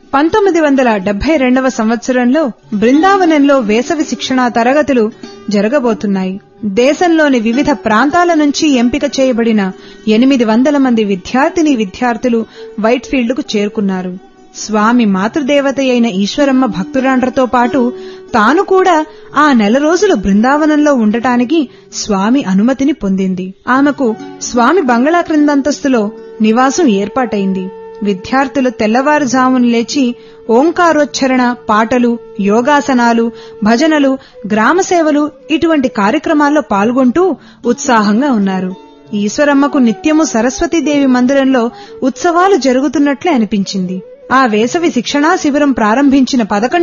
పంతొమ్మిది వందల డెబ్బై రెండవ సంవత్సరంలో బృందావనంలో వేసవి శిక్షణా తరగతులు జరగబోతున్నాయి దేశంలోని వివిధ ప్రాంతాల నుంచి ఎంపిక చేయబడిన ఎనిమిది వందల మంది విద్యార్థిని విద్యార్థులు వైట్ఫీల్డ్కు చేరుకున్నారు స్వామి మాతృదేవత అయిన ఈశ్వరమ్మ భక్తురాండ్రతో పాటు తాను కూడా ఆ నెల రోజులు బృందావనంలో ఉండటానికి స్వామి అనుమతిని పొందింది ఆమెకు స్వామి బంగళా క్రిందంతస్తులో నివాసం ఏర్పాటైంది విద్యార్థులు తెల్లవారుజామున లేచి ఓంకారోచ్చరణ పాటలు యోగాసనాలు భజనలు గ్రామసేవలు ఇటువంటి కార్యక్రమాల్లో పాల్గొంటూ ఉత్సాహంగా ఉన్నారు ఈశ్వరమ్మకు నిత్యము సరస్వతీదేవి మందిరంలో ఉత్సవాలు జరుగుతున్నట్లే అనిపించింది ఆ వేసవి శిక్షణా శిబిరం ప్రారంభించిన పదకొండు